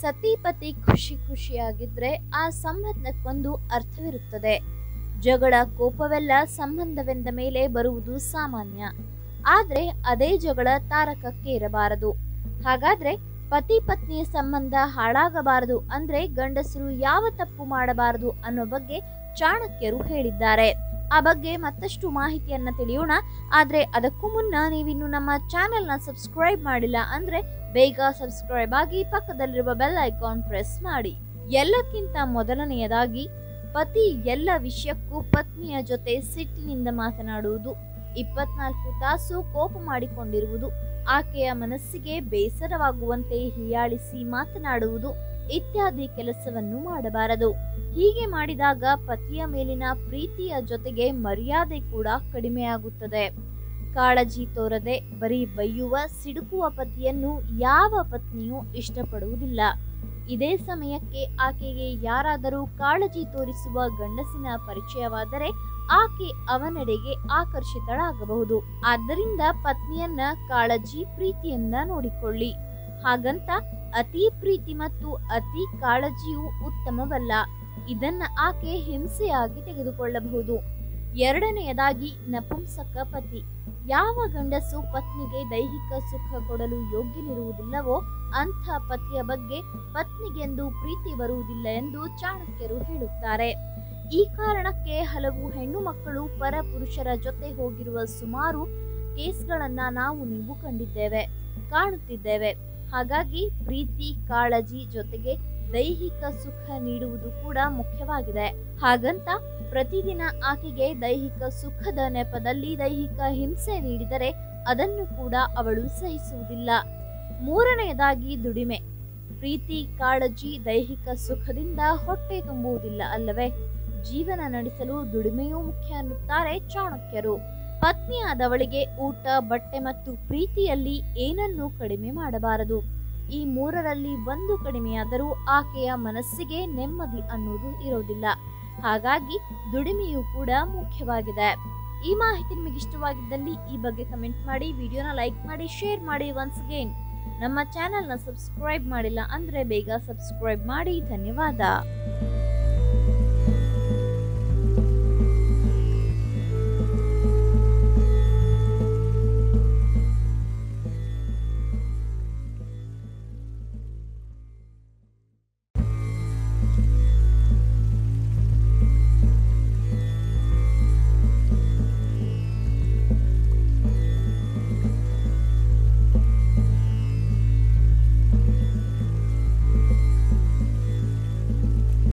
ಸತಿ ಪತಿ ಖುಷಿ ಖುಷಿಯಾಗಿದ್ರೆ ಆ ಸಂಬಂಧಕ್ಕೊಂದು ಅರ್ಥವಿರುತ್ತದೆ ಜಗಳ ಕೋಪವೆಲ್ಲ ಸಂಬಂಧವೆಂದ ಮೇಲೆ ಬರುವುದು ಸಾಮಾನ್ಯ ಆದ್ರೆ ಅದೇ ಜಗಳ ತಾರಕಕ್ಕೆ ಇರಬಾರದು ಹಾಗಾದ್ರೆ ಪತಿ ಪತ್ನಿಯ ಸಂಬಂಧ ಹಾಳಾಗಬಾರದು ಅಂದ್ರೆ ಗಂಡಸರು ಯಾವ ತಪ್ಪು ಮಾಡಬಾರದು ಅನ್ನೋ ಬಗ್ಗೆ ಚಾಣಕ್ಯರು ಹೇಳಿದ್ದಾರೆ ಆ ಬಗ್ಗೆ ಮತ್ತಷ್ಟು ಮಾಹಿತಿಯನ್ನ ತಿಳಿಯೋಣ ಆದ್ರೆ ಅದಕ್ಕೂ ಮುನ್ನ ನೀವಿನ್ನು ನಮ್ಮ ಚಾನೆಲ್ನ ಸಬ್ಸ್ಕ್ರೈಬ್ ಮಾಡಿಲ್ಲ ಅಂದ್ರೆ ಬೇಗ ಸಬ್ಸ್ಕ್ರೈಬ್ ಆಗಿ ಪಕ್ಕದಲ್ಲಿರುವ ಬೆಲ್ ಐಕಾನ್ ಪ್ರೆಸ್ ಮಾಡಿ ಎಲ್ಲಕ್ಕಿಂತ ಮೊದಲನೆಯದಾಗಿ ಪತಿ ಎಲ್ಲ ವಿಷಯಕ್ಕೂ ಪತ್ನಿಯ ಜೊತೆ ಸಿಟ್ಟಿನಿಂದ ಮಾತನಾಡುವುದು ಇಪ್ಪತ್ನಾಲ್ಕು ತಾಸು ಕೋಪ ಮಾಡಿಕೊಂಡಿರುವುದು ಆಕೆಯ ಮನಸ್ಸಿಗೆ ಬೇಸರವಾಗುವಂತೆ ಹೀಯಾಳಿಸಿ ಮಾತನಾಡುವುದು ಇತ್ಯಾದಿ ಕೆಲಸವನ್ನು ಮಾಡಬಾರದು ಹೀಗೆ ಮಾಡಿದಾಗ ಪತಿಯ ಮೇಲಿನ ಪ್ರೀತಿಯ ಜೊತೆಗೆ ಮರ್ಯಾದೆ ಕೂಡ ಕಡಿಮೆಯಾಗುತ್ತದೆ ಕಾಳಜಿ ತೋರದೆ ಬರೀ ಬೈಯುವ ಸಿಡುಕುವ ಪತಿಯನ್ನು ಯಾವ ಪತ್ನಿಯೂ ಇಷ್ಟಪಡುವುದಿಲ್ಲ ಇದೇ ಸಮಯಕ್ಕೆ ಆಕೆಗೆ ಯಾರಾದರೂ ಕಾಳಜಿ ತೋರಿಸುವ ಗಂಡಸಿನ ಪರಿಚಯವಾದರೆ ಆಕೆ ಅವನೆಡೆಗೆ ಆಕರ್ಷಿತಳಾಗಬಹುದು ಆದ್ದರಿಂದ ಪತ್ನಿಯನ್ನ ಕಾಳಜಿ ಪ್ರೀತಿಯಿಂದ ನೋಡಿಕೊಳ್ಳಿ ಹಾಗಂತ ಅತಿ ಪ್ರೀತಿ ಮತ್ತು ಅತಿ ಕಾಳಜಿಯು ಉತ್ತಮವಲ್ಲ ಇದನ್ನ ಆಕೆ ಹಿಂಸೆಯಾಗಿ ತೆಗೆದುಕೊಳ್ಳಬಹುದು ಎರಡನೆಯದಾಗಿ ನಪುಂಸಕ ಪತಿ ಯಾವ ಗಂಡಸು ಪತ್ನಿಗೆ ದೈಹಿಕ ಸುಖ ಕೊಡಲು ಯೋಗ್ಯನಿರುವುದಿಲ್ಲವೋ ಅಂಥ ಪತಿಯ ಬಗ್ಗೆ ಪತ್ನಿಗೆಂದು ಪ್ರೀತಿ ಬರುವುದಿಲ್ಲ ಎಂದು ಚಾಣಕ್ಯರು ಹೇಳುತ್ತಾರೆ ಈ ಕಾರಣಕ್ಕೆ ಹಲವು ಹೆಣ್ಣು ಮಕ್ಕಳು ಪರ ಪುರುಷರ ಜೊತೆ ಹೋಗಿರುವ ಸುಮಾರು ಕೇಸ್ಗಳನ್ನ ನಾವು ನೀವು ಕಂಡಿದ್ದೇವೆ ಕಾಣುತ್ತಿದ್ದೇವೆ ಹಾಗಾಗಿ ಪ್ರೀತಿ ಕಾಳಜಿ ಜೊತೆಗೆ ದೈಹಿಕ ಸುಖ ನೀಡುವುದು ಕೂಡ ಮುಖ್ಯವಾಗಿದೆ ಹಾಗಂತ ಪ್ರತಿದಿನ ಆಕೆಗೆ ದೈಹಿಕ ಸುಖದ ನೆಪದಲ್ಲಿ ದೈಹಿಕ ಹಿಂಸೆ ನೀಡಿದರೆ ಅದನ್ನು ಕೂಡ ಅವಳು ಸಹಿಸುವುದಿಲ್ಲ ಮೂರನೆಯದಾಗಿ ದುಡಿಮೆ ಪ್ರೀತಿ ಕಾಳಜಿ ದೈಹಿಕ ಸುಖದಿಂದ ಹೊಟ್ಟೆ ತುಂಬುವುದಿಲ್ಲ ಅಲ್ಲವೇ ಜೀವನ ನಡೆಸಲು ದುಡಿಮೆಯೂ ಮುಖ್ಯ ಅನ್ನುತ್ತಾರೆ ಚಾಣಕ್ಯರು ಪತ್ನಿಯಾದವಳಿಗೆ ಊಟ ಬಟ್ಟೆ ಮತ್ತು ಪ್ರೀತಿಯಲ್ಲಿ ಏನನ್ನೂ ಕಡಿಮೆ ಮಾಡಬಾರದು ಈ ಮೂರರಲ್ಲಿ ಒಂದು ಕಡಿಮೆಯಾದರೂ ಆಕೆಯ ಮನಸ್ಸಿಗೆ ನೆಮ್ಮದಿ ಅನ್ನುವುದು ಇರೋದಿಲ್ಲ ಹಾಗಾಗಿ ದುಡಿಮೆಯೂ ಕೂಡ ಮುಖ್ಯವಾಗಿದೆ ಈ ಮಾಹಿತಿ ನಿಮಗೆ ಇಷ್ಟವಾಗಿದ್ದಲ್ಲಿ ಈ ಬಗ್ಗೆ ಕಮೆಂಟ್ ಮಾಡಿ ವಿಡಿಯೋನ ಲೈಕ್ ಮಾಡಿ ಶೇರ್ ಮಾಡಿ ಒನ್ಸ್ ಅಗೇನ್ ನಮ್ಮ ಚಾನೆಲ್ನ ಸಬ್ಸ್ಕ್ರೈಬ್ ಮಾಡಿಲ್ಲ ಅಂದ್ರೆ ಬೇಗ ಸಬ್ಸ್ಕ್ರೈಬ್ ಮಾಡಿ ಧನ್ಯವಾದ